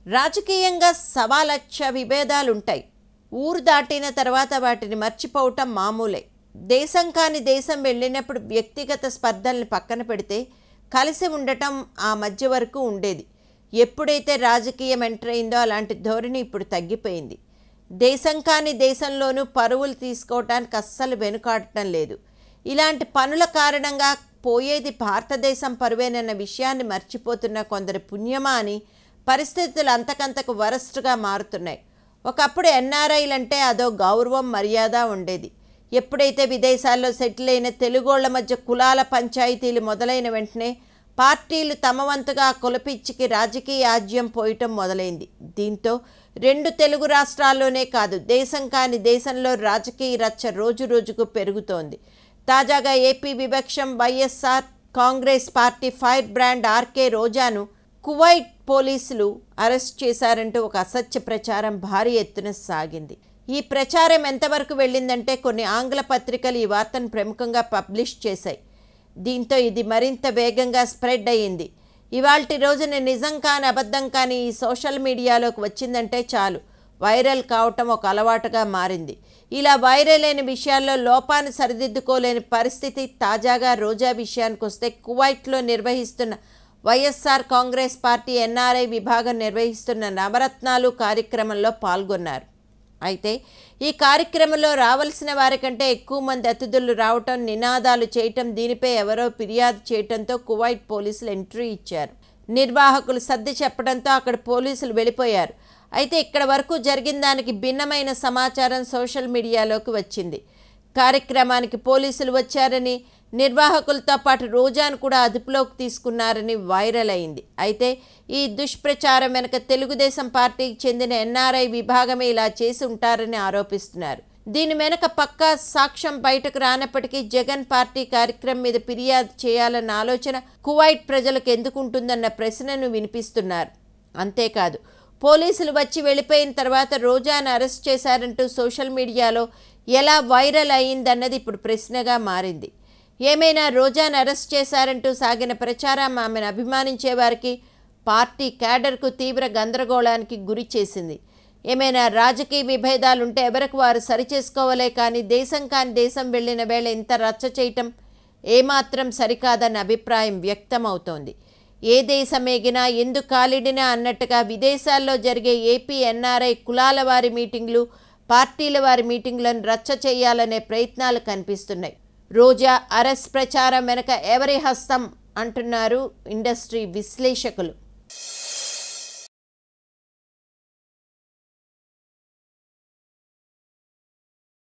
రాజకీయంగా సవా లక్ష విభేదాలుంటాయి ఊరు దాటిన తర్వాత వాటిని మర్చిపోవటం మామూలే దేశం కాని దేశం వెళ్ళినప్పుడు వ్యక్తిగత స్పర్ధల్ని పక్కన పెడితే కలిసి ఉండటం ఆ మధ్య వరకు ఉండేది ఎప్పుడైతే రాజకీయం ఎంటర్ అయిందో అలాంటి ధోరణి ఇప్పుడు తగ్గిపోయింది దేశం కాని దేశంలోనూ పరువులు తీసుకోవటానికి అస్సలు వెనుకాడటం లేదు ఇలాంటి పనుల కారణంగా పోయేది భారతదేశం పరువేనన్న విషయాన్ని మర్చిపోతున్న కొందరి పుణ్యమా అని పరిస్థితులు అంతకంతకు వరస్ట్గా మారుతున్నాయి ఒకప్పుడు ఎన్ఆర్ఐలంటే అదో గౌరవం మర్యాద ఉండేది ఎప్పుడైతే విదేశాల్లో సెటిల్ అయిన తెలుగోళ్ల మధ్య కులాల పంచాయతీలు మొదలైన వెంటనే పార్టీలు తమ వంతుగా ఆ కులపిచ్చికి రాజకీయ ఆజ్యం పోయటం మొదలైంది దీంతో రెండు తెలుగు రాష్ట్రాల్లోనే కాదు దేశం కాని దేశంలో రాజకీయ రచ్చ రోజు రోజుకు పెరుగుతోంది తాజాగా ఏపీ విపక్షం వైఎస్ఆర్ కాంగ్రెస్ పార్టీ ఫైర్ బ్రాండ్ ఆర్కే రోజాను కువైట్ పోలీసులు అరెస్ట్ చేశారంటూ ఒక అసత్య ప్రచారం భారీ ఎత్తున సాగింది ఈ ప్రచారం ఎంతవరకు వెళ్ళిందంటే కొన్ని ఆంగ్ల పత్రికలు ఈ వార్తను ప్రముఖంగా పబ్లిష్ చేశాయి దీంతో ఇది మరింత వేగంగా స్ప్రెడ్ అయ్యింది ఇవాల్టి రోజున నిజం కాని అబద్ధం కానీ ఈ సోషల్ మీడియాలోకి వచ్చిందంటే చాలు వైరల్ కావటం ఒక అలవాటుగా మారింది ఇలా వైరల్ అయిన విషయాల్లో లోపాన్ని సరిదిద్దుకోలేని పరిస్థితి తాజాగా రోజా విషయానికి వస్తే కువైట్లో నిర్వహిస్తున్న వైఎస్ఆర్ కాంగ్రెస్ పార్టీ ఎన్ఆర్ఐ విభాగం నిర్వహిస్తున్న నవరత్నాలు కార్యక్రమంలో పాల్గొన్నారు అయితే ఈ కార్యక్రమంలో రావాల్సిన వారికంటే ఎక్కువ మంది అతిథులు రావటం నినాదాలు చేయటం దీనిపై ఎవరో ఫిర్యాదు చేయటంతో కువైట్ పోలీసులు ఎంట్రీ ఇచ్చారు నిర్వాహకులు సర్ది చెప్పడంతో అక్కడ పోలీసులు వెళ్ళిపోయారు అయితే ఇక్కడ వరకు జరిగిన దానికి భిన్నమైన సమాచారం సోషల్ మీడియాలోకి వచ్చింది కార్యక్రమానికి పోలీసులు వచ్చారని నిర్వాహకులతో పాటు రోజాను కూడా అదుపులోకి తీసుకున్నారని వైరల్ అయింది అయితే ఈ దుష్ప్రచారం వెనుక తెలుగుదేశం పార్టీకి చెందిన ఎన్ఆర్ఐ విభాగమే ఇలా చేసి ఉంటారని ఆరోపిస్తున్నారు దీని వెనుక పక్కా సాక్ష్యం బయటకు రానప్పటికీ జగన్ పార్టీ కార్యక్రమం మీద ఫిర్యాదు చేయాలన్న ఆలోచన కువైట్ ప్రజలకు ఎందుకుంటుందన్న ప్రశ్నను వినిపిస్తున్నారు అంతేకాదు పోలీసులు వచ్చి వెళ్ళిపోయిన తర్వాత రోజాను అరెస్ట్ చేశారంటూ సోషల్ మీడియాలో ఎలా వైరల్ అయ్యిందన్నది ఇప్పుడు ప్రశ్నగా మారింది ఏమైనా రోజాను అరెస్ట్ చేశారంటూ సాగిన ప్రచారం ఆమెను అభిమానించే వారికి పార్టీ క్యాడర్కు తీవ్ర గందరగోళానికి గురి చేసింది ఏమైనా రాజకీయ విభేదాలుంటే ఎవరికి వారు సరిచేసుకోవాలే కానీ దేశం కాని దేశం వెళ్ళిన వేళ ఇంత రచ్చ చేయటం ఏమాత్రం సరికాదన్న అభిప్రాయం వ్యక్తమవుతోంది ఏ దేశమేగినా ఎందుకు కాలిడినా అన్నట్టుగా విదేశాల్లో జరిగే ఏపీ ఎన్ఆర్ఐ కులాల వారి మీటింగ్లు పార్టీల వారి మీటింగ్లను రచ్చ చేయాలనే ప్రయత్నాలు కనిపిస్తున్నాయి రోజా అరెస్ట్ ప్రచారం వెనక ఎవరి హస్తం అంటున్నారు ఇండస్ట్రీ విశ్లేషకులు